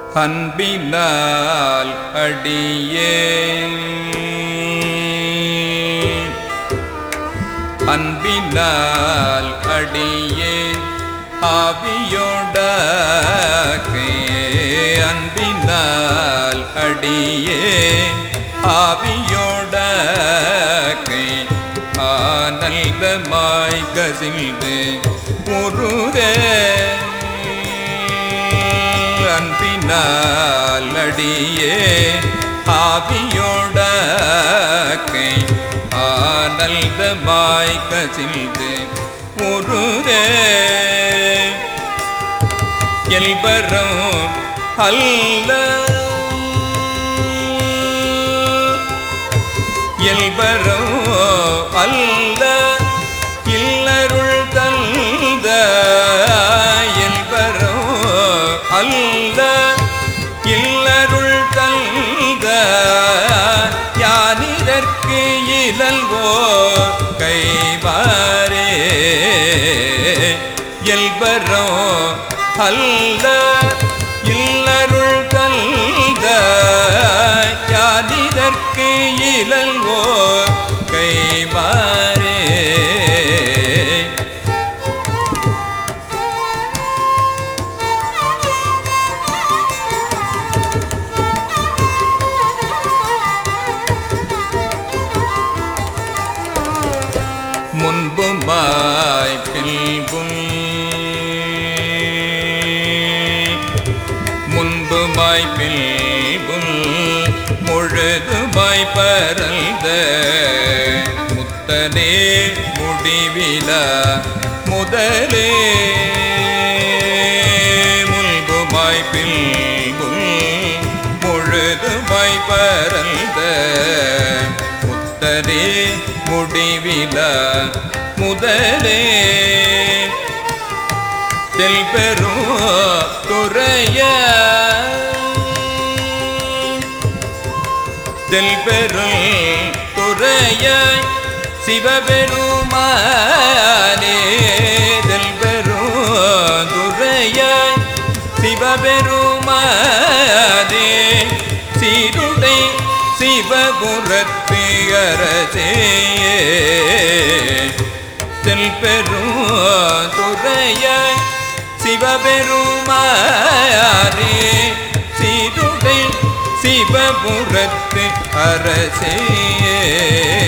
அன்பினால் அடியே அன்பினால் அடியே ஆவியோட அன்பினால் அடியே ஆவியோட ஆனந்தமாய் கசிந்து முருகே அன்பினால் அடியே ஆவியோட ஆனந்தமாய் கசிந்து முருகே எல்பரம் அல்ல எல்பரம் அல்ல இல்லருள் தந்த எல்பரம் அல்ல இல்லருள் தந்த யானிதற்கு இலல்வோ கைவாரே எல்பரோ அல்ல இல்லருள் தந்த யானிதற்கு இலல்வோ கைவாரே முன்புமாய் பின்பும் முன்புமாய் பின்பும் முழுதுமாய் பரந்த முத்தனே முடிவில முதலே முன்புமாய் பின்பும் முழுதுமாய் பரந்த முத்தனே முடிவில முதலே தெல் பெரும் துறைய தெல் பெரும் துறைய சிவபெருமானே தெல் பெரும் துறைய சிவபெருமானே சீருடை சிவபுரத்து அரசே தெல் பெரும் துறையாய் சிவபெருமானே சீருடை சிவபுரத்து அரசே